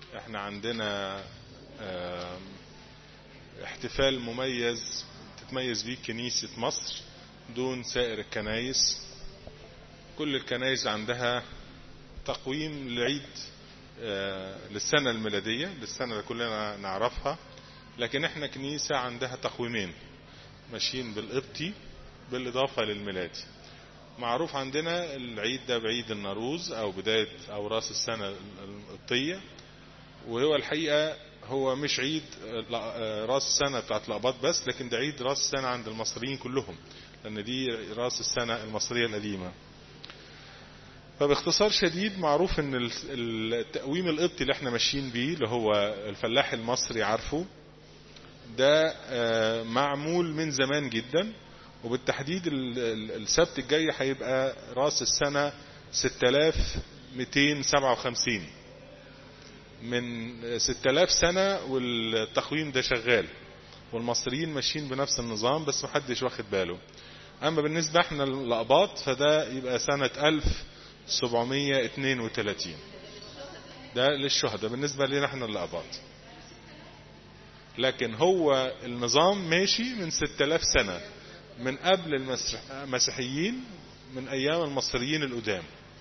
احنا عندنا آم، احتفال مميز تتميز بيه كنيسة مصر دون سائر الكنايس كل الكنايس عندها تقويم لعيد آه، للسنة الميلادية للسنة اللي كلنا نعرفها لكن احنا كنيسة عندها تقويمين ماشيين بالقبطي بالإضافة للميلادي معروف عندنا العيد ده بعيد النوروز أو بداية أو رأس السنة القبطية وهو الحقيقة هو مش عيد آه، راس السنة بتاعت الأقباط بس لكن ده عيد راس السنة عند المصريين كلهم لأن دي راس السنة المصرية القديمة فباختصار شديد معروف ان ال- التقويم القبطي اللي احنا ماشيين بيه اللي هو الفلاح المصري عارفه ده آه، معمول من زمان جدا وبالتحديد ال- ال- السبت الجاي هيبقى راس السنة 6257 من 6000 سنة والتقويم ده شغال والمصريين ماشيين بنفس النظام بس محدش واخد باله اما بالنسبة احنا الأقباط فده يبقى سنة 1732 ده للشهداء بالنسبة لنا احنا الأقباط لكن هو النظام ماشي من 6000 سنة من قبل المسيح- المسيحيين من أيام المصريين القدام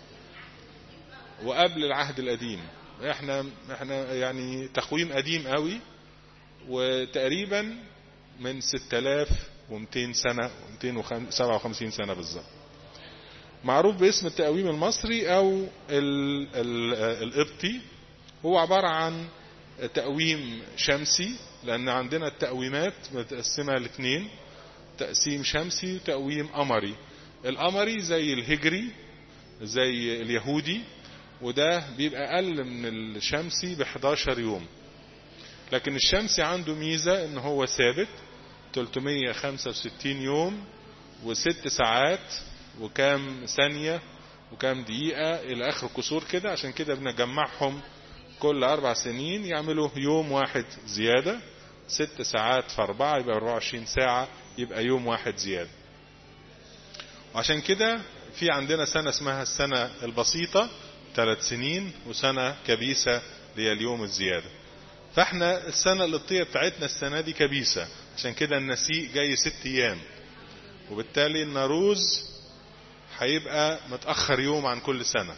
وقبل العهد القديم احنا احنا يعني تقويم قديم قوي وتقريبا من 6200 سنة 257 سنة بالظبط معروف باسم التقويم المصري او ال- ال- القبطي هو عبارة عن تقويم شمسي لان عندنا التقويمات متقسمة لاثنين تقسيم شمسي وتقويم قمري القمري زي الهجري زي اليهودي وده بيبقى اقل من الشمسي ب 11 يوم لكن الشمسي عنده ميزة ان هو ثابت 365 يوم وست ساعات وكام ثانية وكام دقيقة الى اخر كسور كده عشان كده بنجمعهم كل اربع سنين يعملوا يوم واحد زيادة ست ساعات في اربعة يبقى 24 ساعة يبقى يوم واحد زيادة وعشان كده في عندنا سنة اسمها السنة البسيطة ثلاث سنين وسنة كبيسة اللي هي اليوم الزيادة فاحنا السنة القبطية بتاعتنا السنة دي كبيسة عشان كده النسيء جاي ست ايام وبالتالي الناروز هيبقى متأخر يوم عن كل سنة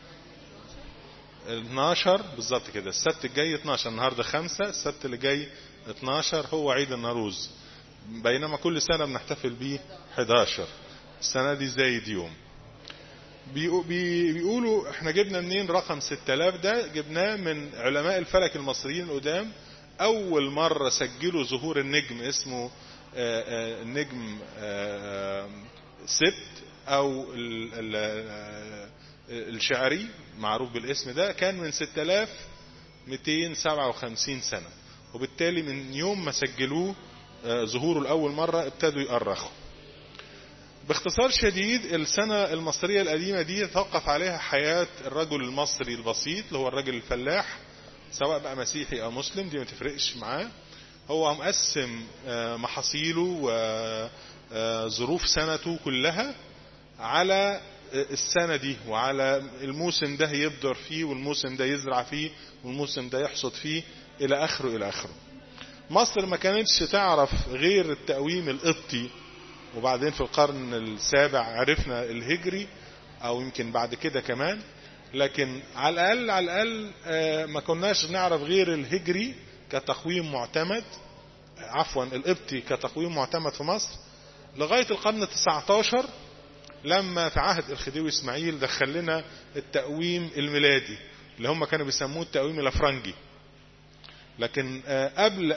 12 بالظبط كده السبت الجاي 12 النهارده خمسة السبت اللي جاي 12 هو عيد الناروز بينما كل سنة بنحتفل بيه 11 السنة دي زايد يوم بيقو- بي- بيقولوا احنا جبنا منين رقم 6000 ده جبناه من علماء الفلك المصريين القدام اول مرة سجلوا ظهور النجم اسمه آه، آه، النجم آه، آه، سبت او ال- ال- آه، الشعري معروف بالاسم ده كان من 6257 سنة وبالتالي من يوم ما سجلوه آه، ظهوره الأول مرة ابتدوا يؤرخوا باختصار شديد السنة المصرية القديمة دي توقف عليها حياة الرجل المصري البسيط اللي هو الرجل الفلاح سواء بقى مسيحي أو مسلم دي ما تفرقش معاه هو مقسم آه، محاصيله وظروف سنته كلها على السنة دي وعلى الموسم ده يبدر فيه والموسم ده يزرع فيه والموسم ده يحصد فيه إلى آخره إلى آخره مصر ما كانتش تعرف غير التقويم القبطي وبعدين في القرن السابع عرفنا الهجري او يمكن بعد كده كمان لكن على الاقل على الاقل آه، ما كناش نعرف غير الهجري كتقويم معتمد عفوا القبطي كتقويم معتمد في مصر لغاية القرن ال19 لما في عهد الخديوي اسماعيل دخل لنا التقويم الميلادي اللي هم كانوا بيسموه التقويم الافرنجي لكن آه، قبل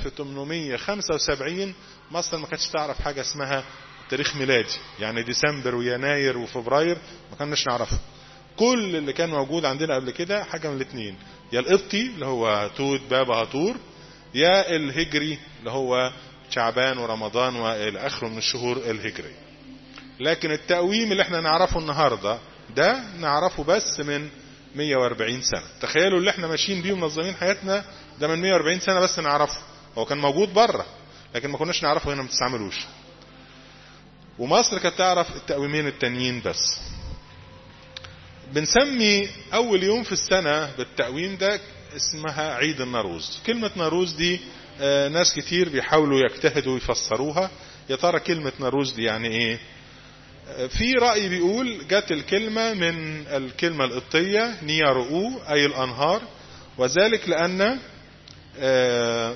1875 مصر ما كانتش تعرف حاجة اسمها تاريخ ميلادي يعني ديسمبر ويناير وفبراير ما كناش نعرفها كل اللي كان موجود عندنا قبل كده حاجة من الاثنين يا القبطي اللي هو توت بابا هاتور يا الهجري اللي هو شعبان ورمضان والى اخره من الشهور الهجرية لكن التقويم اللي احنا نعرفه النهاردة ده نعرفه بس من 140 سنة تخيلوا اللي احنا ماشيين بيه ومنظمين حياتنا ده من 140 سنة بس نعرفه هو كان موجود بره لكن ما كناش نعرفه هنا ما بتستعملوش ومصر كانت تعرف التقويمين التانيين بس بنسمي أول يوم في السنة بالتقويم ده اسمها عيد الناروز كلمة ناروز دي آه، ناس كتير بيحاولوا يجتهدوا يفسروها يا ترى كلمة ناروز دي يعني ايه آه، في رأي بيقول جت الكلمة من الكلمة القبطية نيارؤو أي الأنهار وذلك لأن آه،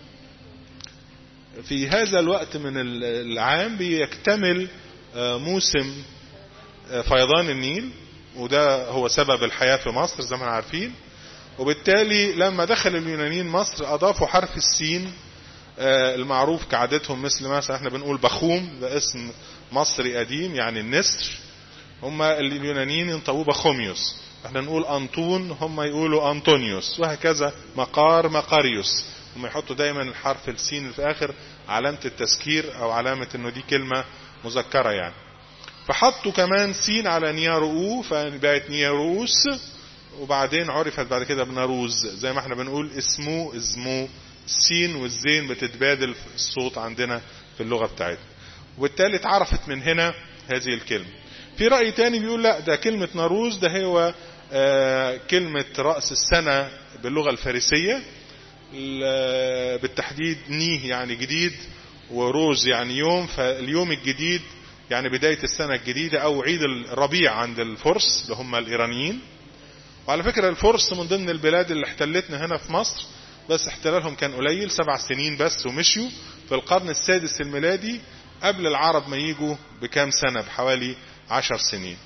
في هذا الوقت من العام بيكتمل آه، موسم آه، فيضان النيل وده هو سبب الحياة في مصر زي ما احنا عارفين وبالتالي لما دخل اليونانيين مصر أضافوا حرف السين آه، المعروف كعادتهم مثل مثلا احنا بنقول بخوم ده اسم مصري قديم يعني النسر هم اليونانيين ينطقوه بخوميوس احنا نقول أنطون هم يقولوا أنطونيوس وهكذا مقار مقاريوس هم يحطوا دايما الحرف السين اللي في آخر علامة التذكير أو علامة إنه دي كلمة مذكرة يعني فحطوا كمان سين على نيارو فبقت نياروس وبعدين عرفت بعد كده بناروز زي ما احنا بنقول اسمه اسمه السين والزين بتتبادل الصوت عندنا في اللغة بتاعتنا وبالتالي اتعرفت من هنا هذه الكلمة في رأي تاني بيقول لا ده كلمة ناروز ده هو آه كلمة رأس السنة باللغة الفارسية بالتحديد نيه يعني جديد وروز يعني يوم فاليوم الجديد يعني بداية السنة الجديدة أو عيد الربيع عند الفرس اللي هم الإيرانيين وعلى فكرة الفرس من ضمن البلاد اللي احتلتنا هنا في مصر بس احتلالهم كان قليل سبع سنين بس ومشيوا في القرن السادس الميلادي قبل العرب ما يجوا بكام سنة بحوالي عشر سنين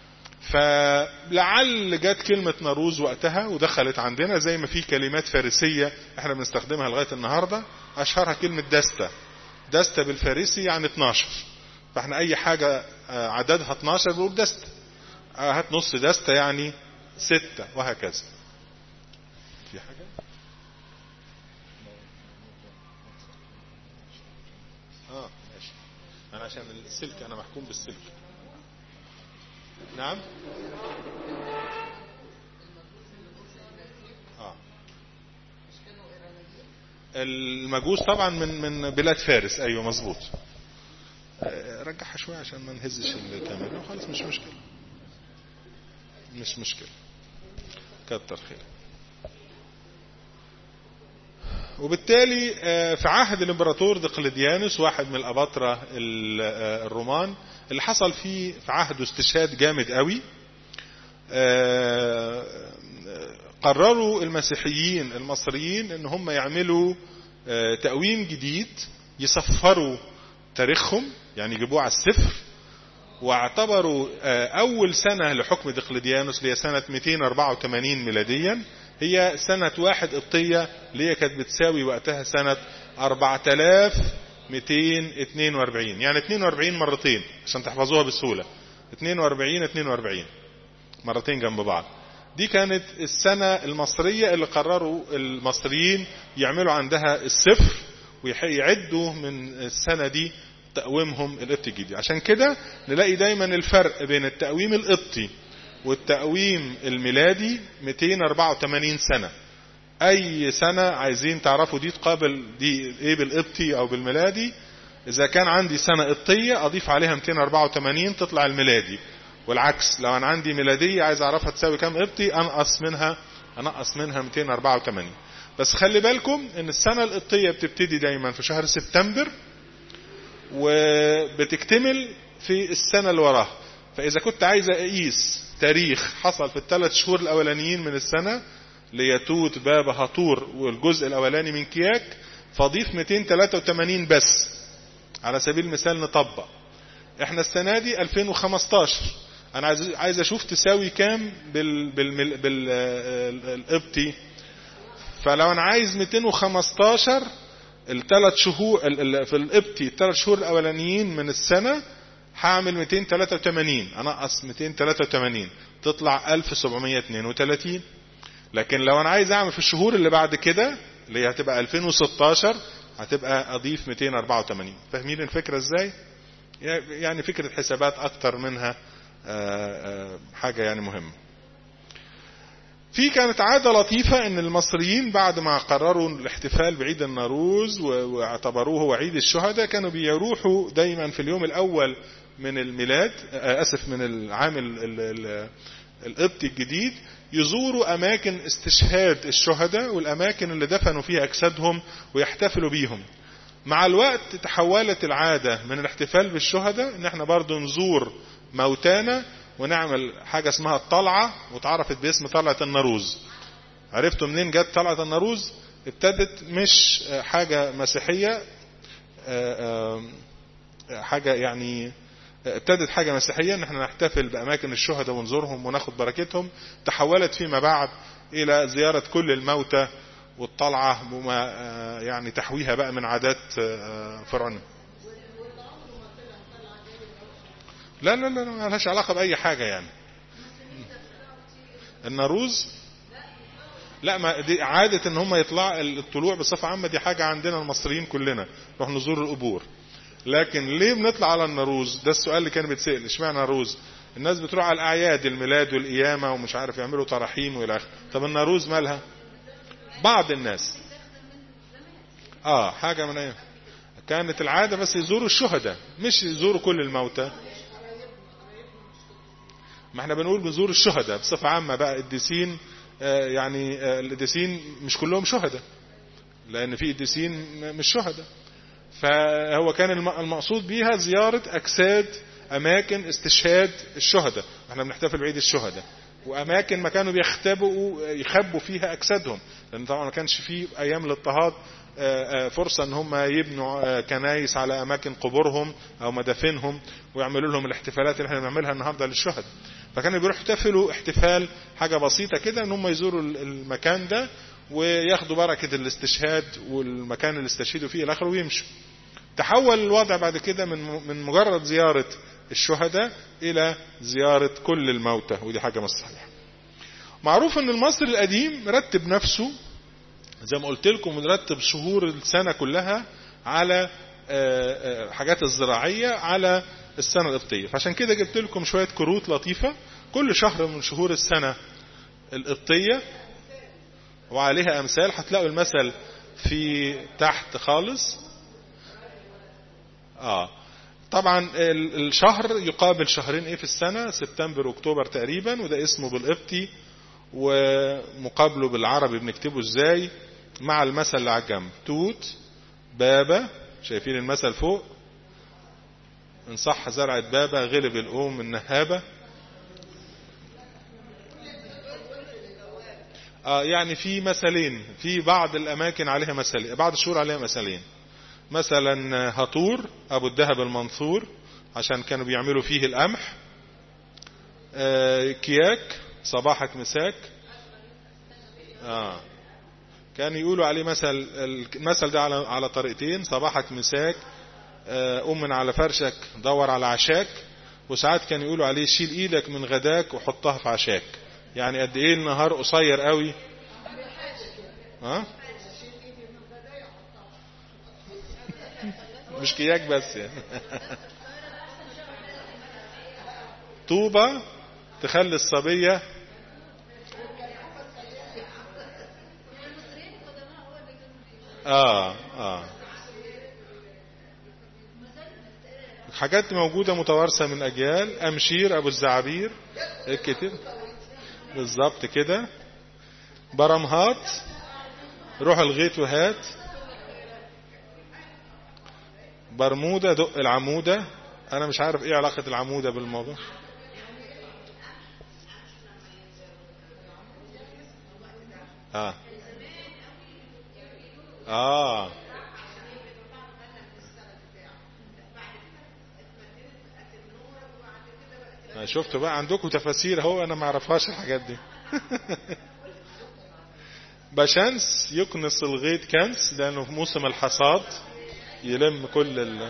فلعل جت كلمة ناروز وقتها ودخلت عندنا زي ما في كلمات فارسية احنا بنستخدمها لغاية النهاردة اشهرها كلمة دستة دستة بالفارسي يعني 12 فاحنا اي حاجة عددها 12 بنقول دستة هات نص دستة يعني ستة وهكذا في حاجة اه ماشي انا عشان السلك انا محكوم بالسلك نعم آه. المجوس طبعا من من بلاد فارس ايوه مظبوط رجعها شويه عشان ما نهزش الكاميرا خلاص مش مشكله مش مشكله كتر خير وبالتالي في عهد الامبراطور دقلديانوس واحد من الاباطرة الرومان اللي حصل فيه في عهده استشهاد جامد قوي قرروا المسيحيين المصريين ان هم يعملوا تقويم جديد يصفروا تاريخهم يعني يجيبوه على الصفر واعتبروا اول سنة لحكم دقلديانوس اللي هي سنة 284 ميلاديا هي سنة واحد قبطية اللي هي كانت بتساوي وقتها سنة 4242 يعني 42 مرتين عشان تحفظوها بسهولة 42 42 مرتين جنب بعض دي كانت السنة المصرية اللي قرروا المصريين يعملوا عندها الصفر ويعدوا من السنة دي تقويمهم القبطي الجديد عشان كده نلاقي دايما الفرق بين التقويم القبطي والتقويم الميلادي 284 سنة اي سنة عايزين تعرفوا دي تقابل دي ايه بالقبطي او بالميلادي اذا كان عندي سنة قبطية اضيف عليها 284 تطلع الميلادي والعكس لو انا عندي ميلادية عايز اعرفها تساوي كام قبطي انقص منها انقص منها 284 بس خلي بالكم ان السنة القبطية بتبتدي دايما في شهر سبتمبر وبتكتمل في السنة اللي وراها فاذا كنت عايز اقيس تاريخ حصل في الثلاث شهور الاولانيين من السنة ليتوت باب هطور والجزء الاولاني من كياك فاضيف 283 بس على سبيل المثال نطبق احنا السنة دي 2015 انا عايز عايز اشوف تساوي كام بال بال بالقبطي فلو انا عايز 215 الثلاث شهور في القبطي الثلاث شهور الاولانيين من السنه هعمل 283 انقص 283 تطلع 1732 لكن لو انا عايز اعمل في الشهور اللي بعد كده اللي هي هتبقى 2016 هتبقى اضيف 284 فاهمين الفكره ازاي يعني فكره حسابات اكتر منها حاجه يعني مهمه في كانت عادة لطيفة ان المصريين بعد ما قرروا الاحتفال بعيد النوروز واعتبروه هو عيد الشهداء كانوا بيروحوا دايما في اليوم الاول من الميلاد اسف من العام القبطي الجديد يزوروا أماكن استشهاد الشهداء والأماكن اللي دفنوا فيها أجسادهم ويحتفلوا بيهم مع الوقت تحولت العادة من الاحتفال بالشهداء ان احنا برضو نزور موتانا ونعمل حاجة اسمها الطلعة وتعرفت باسم طلعة الناروز عرفتوا منين جت طلعة الناروز ابتدت مش حاجة مسيحية حاجة يعني ابتدت حاجة مسيحية ان احنا نحتفل باماكن الشهداء ونزورهم وناخد بركتهم تحولت فيما بعد الى زيارة كل الموتى والطلعة وما يعني تحويها بقى من عادات فرعونية لا لا لا ما لهاش علاقة بأي حاجة يعني الناروز لا ما دي عادة ان هم يطلع الطلوع بصفة عامة دي حاجة عندنا المصريين كلنا نروح نزور القبور لكن ليه بنطلع على الناروز ده السؤال اللي كان بيتسأل اشمعنى ناروز الناس بتروح على الاعياد الميلاد والقيامة ومش عارف يعملوا طراحين والى اخره طب الناروز مالها بعض الناس اه حاجة من ايه كانت العادة بس يزوروا الشهداء مش يزوروا كل الموتى ما احنا بنقول بنزور الشهداء بصفة عامة بقى الديسين آه يعني آه القديسين مش كلهم شهداء لان في قديسين مش شهداء فهو كان المقصود بيها زيارة اجساد اماكن استشهاد الشهداء احنا بنحتفل بعيد الشهداء واماكن ما كانوا بيختبئوا يخبوا فيها اجسادهم لان طبعا ما كانش فيه ايام الاضطهاد فرصة ان هم يبنوا كنايس على اماكن قبورهم او مدافنهم ويعملوا لهم الاحتفالات اللي احنا بنعملها النهاردة للشهداء فكانوا بيروحوا يحتفلوا احتفال حاجة بسيطة كده ان هم يزوروا المكان ده وياخدوا بركة الاستشهاد والمكان اللي استشهدوا فيه الاخر ويمشوا تحول الوضع بعد كده من من مجرد زيارة الشهداء الى زيارة كل الموتى ودي حاجة مش صحيحة معروف ان المصري القديم رتب نفسه زي ما قلت لكم مرتب شهور السنة كلها على حاجات الزراعية على السنة القبطية فعشان كده جبت لكم شوية كروت لطيفة كل شهر من شهور السنة القبطية وعليها أمثال هتلاقوا المثل في تحت خالص آه طبعا الشهر يقابل شهرين ايه في السنة سبتمبر واكتوبر تقريبا وده اسمه بالقبطي ومقابله بالعربي بنكتبه ازاي مع المثل اللي على الجنب توت بابا شايفين المثل فوق ان صح زرعة بابا غلب الأم النهابة آه يعني في مثلين في بعض الأماكن عليها مثلين بعض الشهور عليها مثلين مثلا هطور أبو الذهب المنثور عشان كانوا بيعملوا فيه القمح آه كياك صباحك مساك آه كان يقولوا عليه مثل المثل ده على على طريقتين صباحك مساك قوم من على فرشك دور على عشاك وساعات كان يقولوا عليه شيل ايدك من غداك وحطها في عشاك يعني قد ايه النهار قصير قوي ها مش كياك بس يعني طوبة تخلي الصبية اه اه حاجات موجودة متوارثة من أجيال أمشير أبو الزعابير الكتير بالظبط كده برمهات روح الغيط وهات برمودة دق العمودة أنا مش عارف إيه علاقة العمودة بالموضوع آه آه شفتوا بقى عندكم تفاسير اهو انا ما اعرفهاش الحاجات دي بشمس يكنس الغيط كنس لانه في موسم الحصاد يلم كل ال...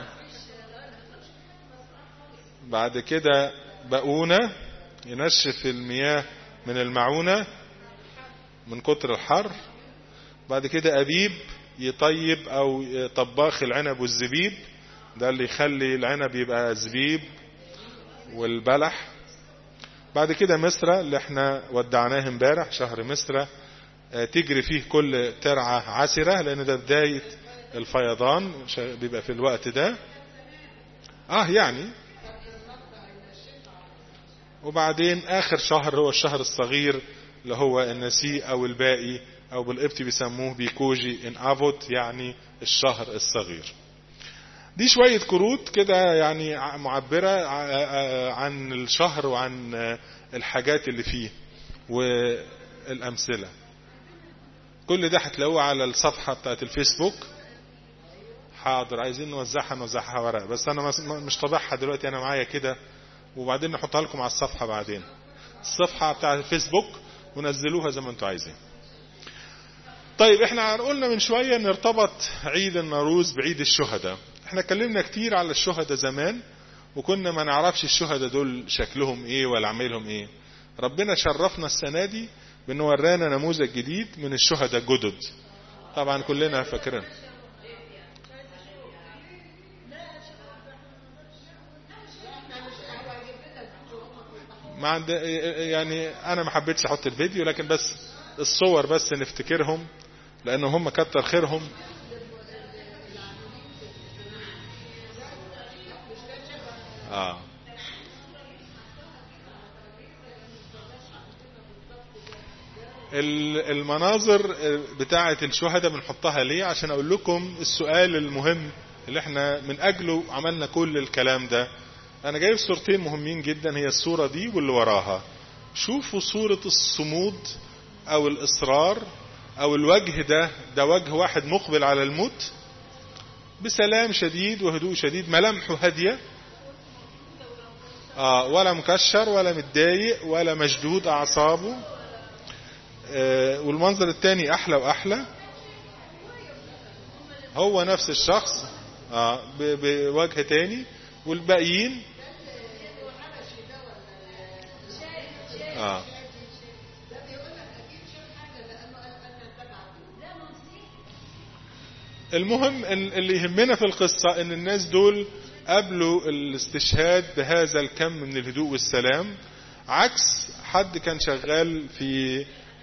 بعد كده بقونة ينشف المياه من المعونة من كتر الحر بعد كده أبيب يطيب أو طباخ العنب والزبيب ده اللي يخلي العنب يبقى زبيب والبلح بعد كده مصر اللي احنا ودعناه امبارح شهر مصر تجري فيه كل ترعة عسرة لان ده بداية الفيضان بيبقى في الوقت ده اه يعني وبعدين آخر شهر هو الشهر الصغير اللي هو النسيء أو الباقي أو بالقبط بيسموه بيكوجي إن أفوت يعني الشهر الصغير دي شوية كروت كده يعني معبرة عن الشهر وعن الحاجات اللي فيه والأمثلة كل ده هتلاقوه على الصفحة بتاعت الفيسبوك حاضر عايزين نوزعها نوزعها ورق بس انا مش طابعها دلوقتي انا معايا كده وبعدين نحطها لكم على الصفحة بعدين الصفحة بتاعت الفيسبوك ونزلوها زي ما انتوا عايزين طيب احنا قلنا من شوية ان ارتبط عيد النوروز بعيد الشهداء احنا اتكلمنا كتير على الشهداء زمان وكنا ما نعرفش الشهداء دول شكلهم ايه ولا عملهم ايه ربنا شرفنا السنة دي بانه ورانا نموذج جديد من الشهداء الجدد طبعا كلنا فاكرين ما عند يعني انا ما حبيتش احط الفيديو لكن بس الصور بس نفتكرهم لان هم كتر خيرهم اه المناظر بتاعة الشهداء بنحطها ليه عشان اقول لكم السؤال المهم اللي احنا من اجله عملنا كل الكلام ده انا جايب صورتين مهمين جدا هي الصورة دي واللي وراها شوفوا صورة الصمود او الاصرار او الوجه ده ده وجه واحد مقبل على الموت بسلام شديد وهدوء شديد ملامحه هادية آه ولا مكشر ولا متضايق ولا مشدود اعصابه آه والمنظر التاني احلى واحلى هو نفس الشخص آه بوجه تاني والباقيين آه. المهم اللي يهمنا في القصة ان الناس دول قبلوا الاستشهاد بهذا الكم من الهدوء والسلام عكس حد كان شغال في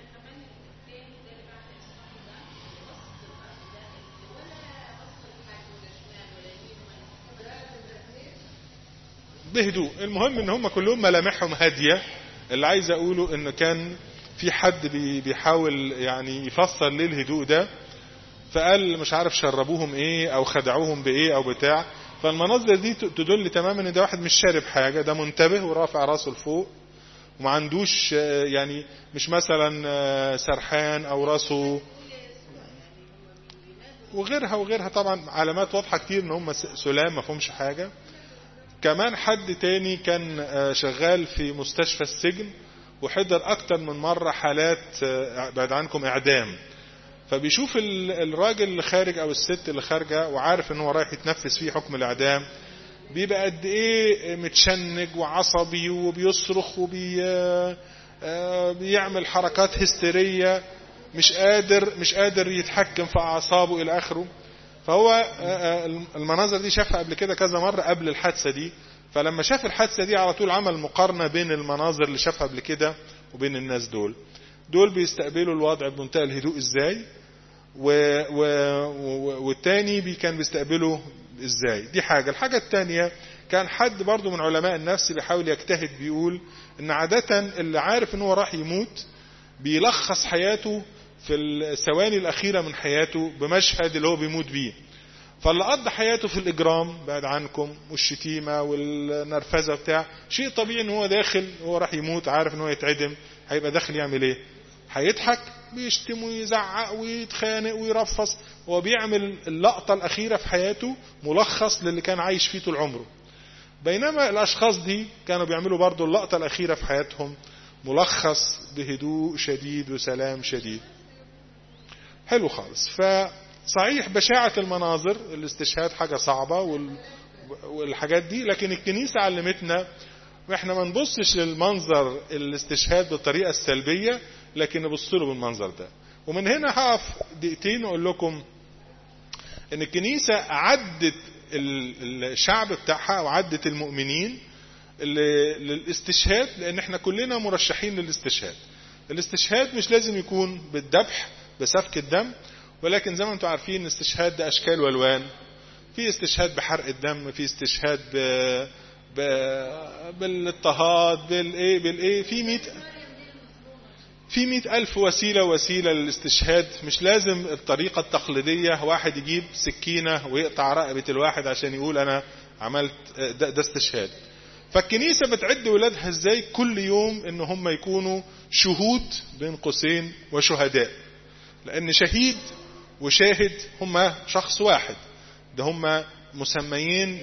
بهدوء المهم ان هم كلهم ملامحهم هادية اللي عايز اقوله ان كان في حد بيحاول يعني يفسر ليه الهدوء ده فقال مش عارف شربوهم ايه او خدعوهم بايه او بتاع فالمناظر دي تدل تماما ان ده واحد مش شارب حاجة ده منتبه ورافع راسه لفوق وما عندوش يعني مش مثلا سرحان او راسه وغيرها وغيرها طبعا علامات واضحة كتير ان هم سلام ما فهمش حاجة كمان حد تاني كان شغال في مستشفى السجن وحضر اكتر من مرة حالات بعد عنكم اعدام فبيشوف الراجل اللي خارج او الست اللي خارجة وعارف ان هو رايح يتنفذ فيه حكم الاعدام بيبقى قد ايه متشنج وعصبي وبيصرخ وبي بيعمل حركات هستيرية مش قادر مش قادر يتحكم في اعصابه الى اخره فهو المناظر دي شافها قبل كده كذا مرة قبل الحادثة دي فلما شاف الحادثة دي على طول عمل مقارنة بين المناظر اللي شافها قبل كده وبين الناس دول دول بيستقبلوا الوضع بمنتهى الهدوء ازاي و... و... و... والتاني بي كان بيستقبله ازاي دي حاجة الحاجة التانية كان حد برضو من علماء النفس بيحاول يجتهد بيقول ان عادة اللي عارف ان هو راح يموت بيلخص حياته في الثواني الأخيرة من حياته بمشهد اللي هو بيموت بيه فاللي قضى حياته في الإجرام بعد عنكم والشتيمة والنرفزة بتاع شيء طبيعي ان هو داخل هو راح يموت عارف ان هو يتعدم هيبقى داخل يعمل ايه هيضحك بيشتم ويزعق ويتخانق ويرفص هو بيعمل اللقطة الأخيرة في حياته ملخص للي كان عايش فيه طول عمره بينما الأشخاص دي كانوا بيعملوا برضو اللقطة الأخيرة في حياتهم ملخص بهدوء شديد وسلام شديد حلو خالص فصحيح بشاعة المناظر الاستشهاد حاجة صعبة والحاجات دي لكن الكنيسة علمتنا واحنا ما نبصش للمنظر الاستشهاد بالطريقة السلبية لكن نبص له بالمنظر ده ومن هنا هقف دقيقتين واقول لكم ان الكنيسة عدت الشعب بتاعها وعدت المؤمنين للاستشهاد لان احنا كلنا مرشحين للاستشهاد الاستشهاد مش لازم يكون بالذبح بسفك الدم ولكن زي ما انتم عارفين الاستشهاد ده اشكال والوان في استشهاد بحرق الدم في استشهاد بالاضطهاد بالايه بالايه في 100 في مئة ألف وسيلة وسيلة للاستشهاد مش لازم الطريقة التقليدية واحد يجيب سكينة ويقطع رقبة الواحد عشان يقول أنا عملت ده, ده استشهاد فالكنيسة بتعد ولادها ازاي كل يوم ان هم يكونوا شهود بين قوسين وشهداء لان شهيد وشاهد هم شخص واحد ده هم مسميين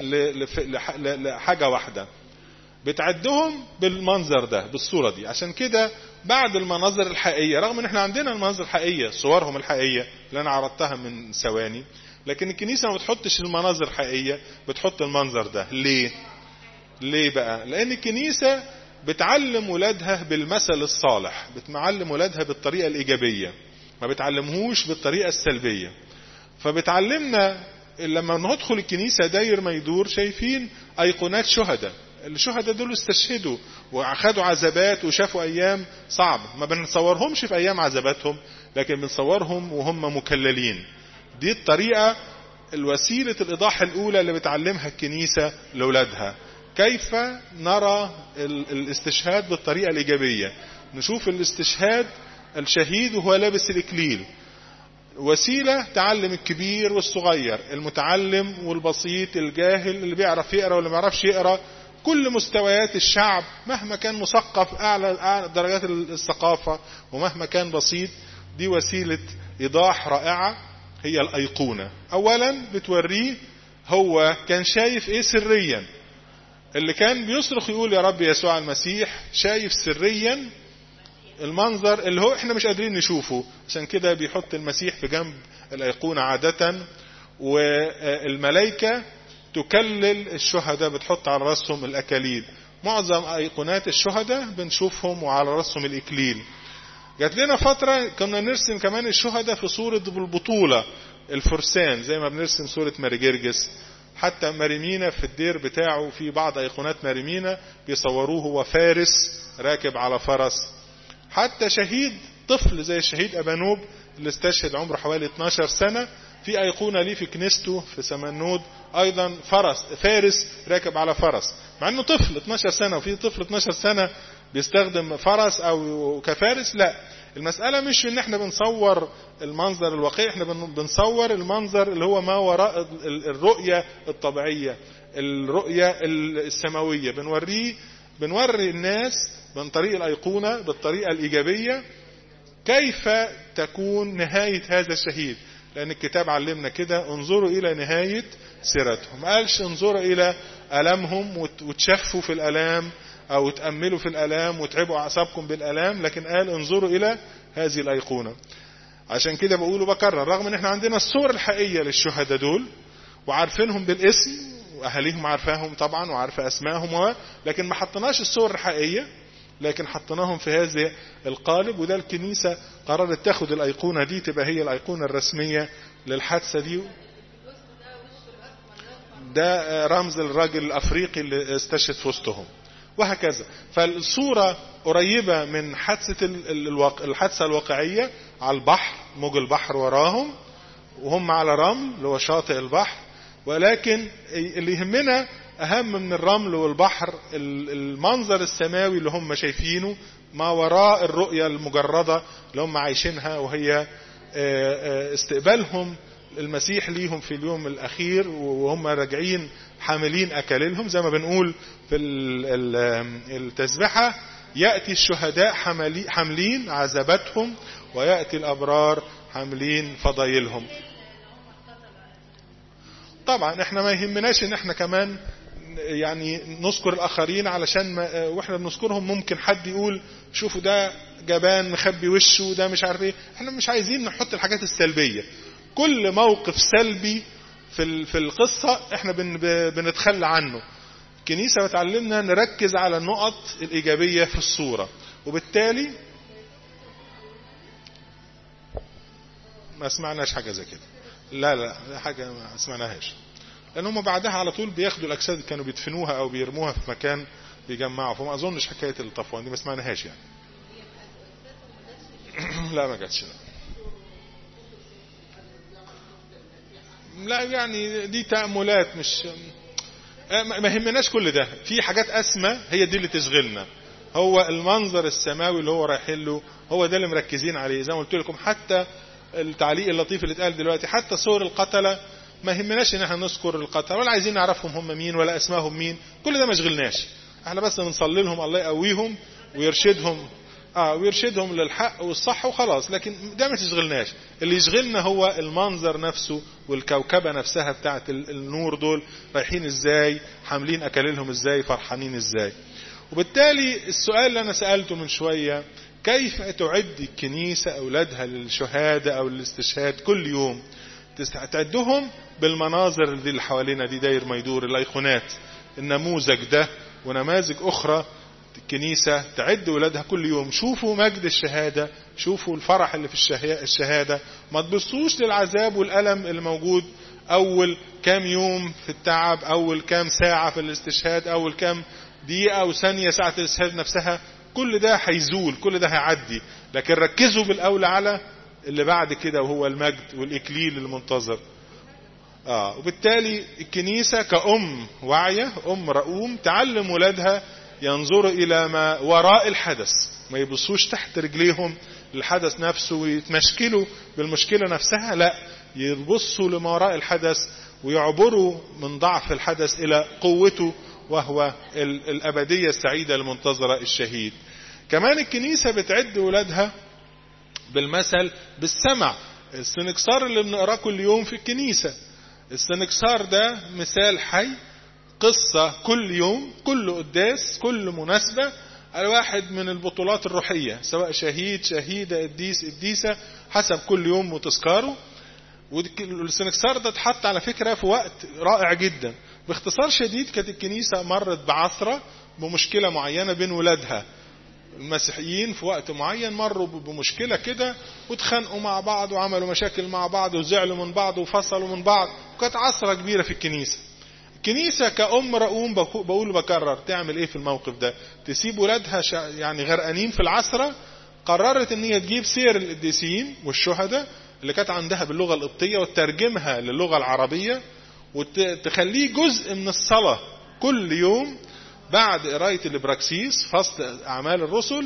لحاجة واحدة بتعدهم بالمنظر ده بالصورة دي عشان كده بعد المناظر الحقيقية رغم ان احنا عندنا المناظر الحقيقية صورهم الحقيقية اللي انا عرضتها من ثواني لكن الكنيسة ما بتحطش المناظر الحقيقية بتحط المنظر ده ليه ليه بقى لان الكنيسة بتعلم ولادها بالمثل الصالح بتعلم ولادها بالطريقة الايجابية ما بتعلمهوش بالطريقة السلبية فبتعلمنا لما ندخل الكنيسة داير ما يدور شايفين ايقونات شهداء الشهداء دول استشهدوا واخدوا عذابات وشافوا ايام صعبة ما بنصورهمش في ايام عذاباتهم لكن بنصورهم وهم مكللين دي الطريقة الوسيلة الايضاح الاولى اللي بتعلمها الكنيسة لاولادها كيف نرى الاستشهاد بالطريقة الايجابية نشوف الاستشهاد الشهيد وهو لابس الاكليل وسيلة تعلم الكبير والصغير المتعلم والبسيط الجاهل اللي بيعرف يقرأ واللي ما بيعرفش يقرأ كل مستويات الشعب مهما كان مثقف أعلى درجات الثقافة ومهما كان بسيط دي وسيلة إيضاح رائعة هي الأيقونة أولا بتوريه هو كان شايف إيه سريا اللي كان بيصرخ يقول يا رب يسوع المسيح شايف سريا المنظر اللي هو احنا مش قادرين نشوفه عشان كده بيحط المسيح في جنب الأيقونة عادة والملائكة تكلل الشهداء بتحط على راسهم الأكاليل معظم أيقونات الشهداء بنشوفهم وعلى راسهم الإكليل جات لنا فترة كنا نرسم كمان الشهداء في صورة بالبطولة الفرسان زي ما بنرسم صورة ماري جرجس حتى ماريمينا في الدير بتاعه في بعض أيقونات ماريمينا بيصوروه هو فارس راكب على فرس حتى شهيد طفل زي الشهيد أبانوب اللي استشهد عمره حوالي 12 سنة في أيقونة ليه في كنيسته في سمنود أيضا فرس فارس راكب على فرس مع أنه طفل 12 سنة وفي طفل 12 سنة بيستخدم فرس أو كفارس لا المسألة مش ان احنا بنصور المنظر الواقعي احنا بنصور المنظر اللي هو ما وراء الرؤية الطبيعية الرؤية السماوية بنوريه بنوري الناس من طريق الأيقونة بالطريقة الإيجابية كيف تكون نهاية هذا الشهيد لأن الكتاب علمنا كده انظروا إلى نهاية سيرتهم ما قالش انظروا إلى ألمهم وتشفوا في الألام أو تأملوا في الألام وتعبوا أعصابكم بالألام لكن قال انظروا إلى هذه الأيقونة عشان كده بقوله بكرر رغم ان احنا عندنا الصور الحقيقية للشهداء دول وعارفينهم بالاسم واهاليهم عارفاهم طبعا وعارفة اسمائهم لكن ما حطيناش الصور الحقيقية لكن حطيناهم في هذا القالب وده الكنيسة قررت تاخد الأيقونة دي تبقى هي الأيقونة الرسمية للحادثة دي ده رمز الراجل الأفريقي اللي استشهد في وسطهم وهكذا فالصورة قريبة من حادثة الحادثة الواقعية على البحر موج البحر وراهم وهم على رمل اللي هو شاطئ البحر ولكن اللي يهمنا أهم من الرمل والبحر المنظر السماوي اللي هم شايفينه ما وراء الرؤية المجردة اللي هم عايشينها وهي استقبالهم المسيح ليهم في اليوم الأخير وهم راجعين حاملين أكاليلهم زي ما بنقول في التسبحة يأتي الشهداء حاملين عذاباتهم ويأتي الأبرار حاملين فضايلهم طبعا احنا ما يهمناش ان احنا كمان يعني نذكر الاخرين علشان ما واحنا بنذكرهم ممكن حد يقول شوفوا ده جبان مخبي وشه ده مش عارف ايه احنا مش عايزين نحط الحاجات السلبيه كل موقف سلبي في في القصه احنا بن بنتخلى عنه الكنيسه بتعلمنا نركز على النقط الايجابيه في الصوره وبالتالي ما سمعناش حاجه زي كده لا لا حاجه ما سمعناهاش لان هم بعدها على طول بياخدوا الاجساد كانوا بيدفنوها او بيرموها في مكان بيجمعوا فما اظنش حكايه الطفوان دي ما سمعناهاش يعني لا ما جاتش لا لا يعني دي تأملات مش ما يهمناش كل ده في حاجات اسمى هي دي اللي تشغلنا هو المنظر السماوي اللي هو رايحين له هو ده اللي مركزين عليه زي ما قلت لكم حتى التعليق اللطيف اللي اتقال دلوقتي حتى صور القتلة ما يهمناش ان احنا نذكر القتلة ولا عايزين نعرفهم هم مين ولا اسمائهم مين كل ده ما يشغلناش احنا بس بنصلي لهم الله يقويهم ويرشدهم اه ويرشدهم للحق والصح وخلاص لكن ده ما تشغلناش اللي يشغلنا هو المنظر نفسه والكوكبة نفسها بتاعت النور دول رايحين ازاي حاملين اكللهم ازاي فرحانين ازاي وبالتالي السؤال اللي انا سألته من شوية كيف تعد الكنيسة اولادها للشهادة او للاستشهاد كل يوم تعدهم بالمناظر دي اللي حوالينا دي داير ما يدور الايقونات النموذج ده ونماذج اخرى الكنيسة تعد ولادها كل يوم شوفوا مجد الشهادة شوفوا الفرح اللي في الشهادة ما تبصوش للعذاب والألم اللي موجود أول كام يوم في التعب أول كام ساعة في الاستشهاد أول كام دقيقة أو ثانية ساعة الاستشهاد نفسها كل ده هيزول كل ده هيعدي لكن ركزوا بالأولى على اللي بعد كده وهو المجد والإكليل المنتظر آه وبالتالي الكنيسة كأم واعية أم رؤوم تعلم ولادها ينظروا إلى ما وراء الحدث ما يبصوش تحت رجليهم الحدث نفسه ويتمشكلوا بالمشكلة نفسها لا يبصوا لما وراء الحدث ويعبروا من ضعف الحدث إلى قوته وهو الأبدية السعيدة المنتظرة الشهيد كمان الكنيسة بتعد ولادها بالمثل بالسمع السنكسار اللي بنقراه كل يوم في الكنيسة السنكسار ده مثال حي قصة كل يوم كل قداس كل مناسبة الواحد من البطولات الروحية سواء شهيد شهيدة قديس قديسة حسب كل يوم وتذكاره والسنكسار ده اتحط على فكرة في وقت رائع جدا باختصار شديد كانت الكنيسة مرت بعثرة بمشكلة معينة بين ولادها المسيحيين في وقت معين مروا بمشكلة كده واتخانقوا مع بعض وعملوا مشاكل مع بعض وزعلوا من بعض وفصلوا من بعض وكانت عثرة كبيرة في الكنيسة الكنيسة كأم رؤوم بقول بكرر تعمل ايه في الموقف ده تسيب ولادها يعني غرقانين في العثرة قررت ان هي تجيب سير القديسين والشهداء اللي كانت عندها باللغة القبطية وترجمها للغة العربية وتخليه جزء من الصلاة كل يوم بعد قراية الابراكسيس فصل أعمال الرسل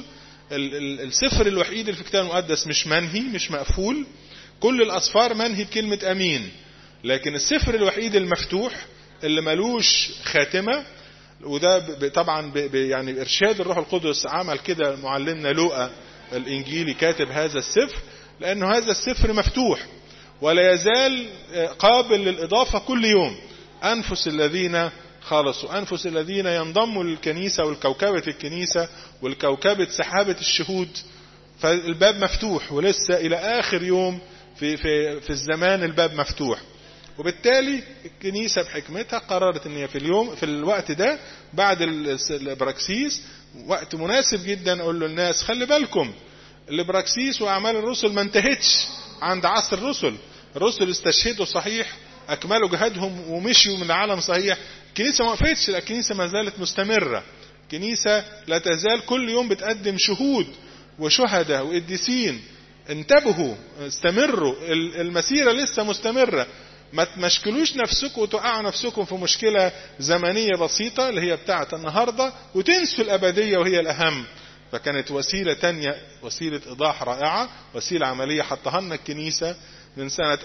السفر الوحيد اللي في الكتاب المقدس مش منهي مش مقفول كل الأسفار منهي بكلمة أمين لكن السفر الوحيد المفتوح اللي ملوش خاتمة وده طبعا يعني إرشاد الروح القدس عمل كده معلمنا لوقا الإنجيلي كاتب هذا السفر لأنه هذا السفر مفتوح ولا يزال قابل للإضافة كل يوم أنفس الذين خلصوا أنفس الذين ينضموا للكنيسة والكوكبة الكنيسة والكوكبة سحابة الشهود فالباب مفتوح ولسه إلى آخر يوم في, في, في الزمان الباب مفتوح وبالتالي الكنيسة بحكمتها قررت ان هي في اليوم في الوقت ده بعد الابراكسيس وقت مناسب جدا اقول للناس خلي بالكم الابراكسيس واعمال الرسل ما انتهتش عند عصر الرسل الرسل استشهدوا صحيح اكملوا جهادهم ومشيوا من العالم صحيح الكنيسة ما وقفتش الكنيسة ما زالت مستمرة الكنيسة لا تزال كل يوم بتقدم شهود وشهداء وقديسين انتبهوا استمروا المسيرة لسه مستمرة ما تمشكلوش نفسكم وتوقعوا نفسكم في مشكلة زمنية بسيطة اللي هي بتاعة النهاردة وتنسوا الأبدية وهي الأهم فكانت وسيلة تانية وسيلة إيضاح رائعة وسيلة عملية حطها لنا الكنيسة من سنة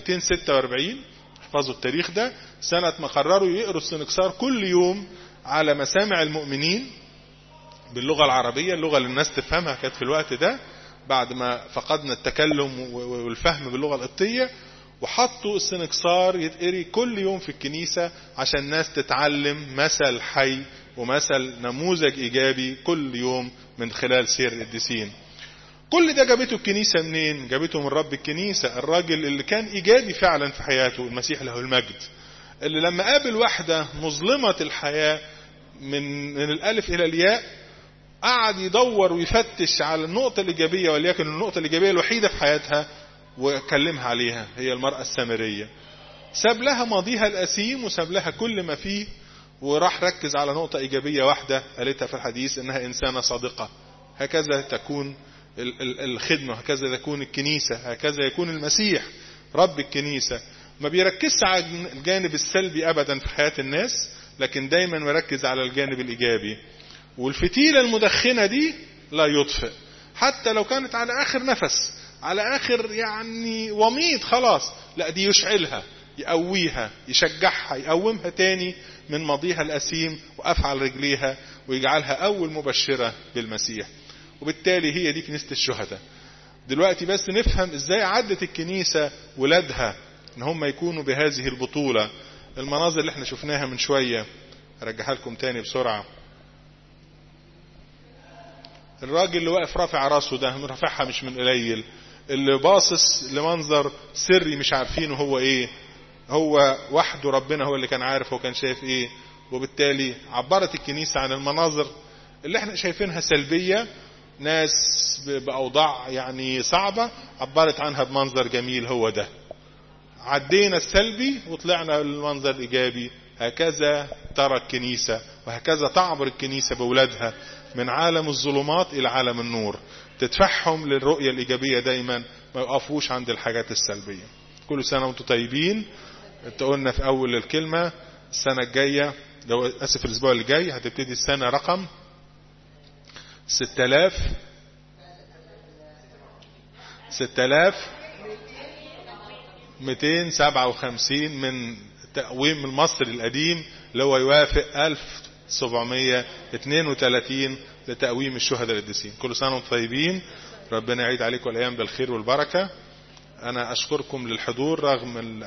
1246 احفظوا التاريخ ده سنة ما قرروا يقروا السنكسار كل يوم على مسامع المؤمنين باللغة العربية اللغة اللي الناس تفهمها كانت في الوقت ده بعد ما فقدنا التكلم والفهم باللغة القبطية وحطوا السنكسار يتقري كل يوم في الكنيسة عشان الناس تتعلم مثل حي ومثل نموذج إيجابي كل يوم من خلال سير القديسين كل ده جابته الكنيسة منين جابته من رب الكنيسة الراجل اللي كان إيجابي فعلا في حياته المسيح له المجد اللي لما قابل واحدة مظلمة الحياة من, من الألف إلى الياء قعد يدور ويفتش على النقطة الإيجابية وليكن النقطة الإيجابية الوحيدة في حياتها وكلمها عليها هي المرأة السامرية ساب لها ماضيها الأسيم وساب لها كل ما فيه وراح ركز على نقطة إيجابية واحدة قالتها في الحديث إنها إنسانة صادقة هكذا تكون الخدمة هكذا تكون الكنيسة هكذا يكون المسيح رب الكنيسة ما بيركزش على الجانب السلبي أبدا في حياة الناس لكن دايما مركز على الجانب الإيجابي والفتيلة المدخنة دي لا يطفئ حتى لو كانت على آخر نفس على آخر يعني وميض خلاص لا دي يشعلها يقويها يشجعها يقومها تاني من ماضيها الأسيم وأفعل رجليها ويجعلها أول مبشرة بالمسيح وبالتالي هي دي كنيسة الشهداء دلوقتي بس نفهم ازاي عدت الكنيسة ولادها ان هم يكونوا بهذه البطولة المناظر اللي احنا شفناها من شوية ارجعها لكم تاني بسرعة الراجل اللي واقف رافع راسه ده رافعها مش من قليل اللي باصص لمنظر سري مش عارفينه هو ايه هو وحده ربنا هو اللي كان عارف هو كان شايف ايه وبالتالي عبرت الكنيسة عن المناظر اللي احنا شايفينها سلبية ناس بأوضاع يعني صعبة عبرت عنها بمنظر جميل هو ده عدينا السلبي وطلعنا للمنظر الإيجابي هكذا ترى الكنيسة وهكذا تعبر الكنيسة بأولادها من عالم الظلمات إلى عالم النور تدفعهم للرؤية الإيجابية دايما ما يقفوش عند الحاجات السلبية كل سنة وانتم طيبين انت قلنا في أول الكلمة السنة الجاية لو أسف الأسبوع اللي جاي هتبتدي السنة رقم 6000 6000 257 من التقويم المصري القديم اللي هو يوافق 1732 لتقويم الشهداء القديسين كل سنة وانتم طيبين ربنا يعيد عليكم الأيام بالخير والبركة أنا أشكركم للحضور رغم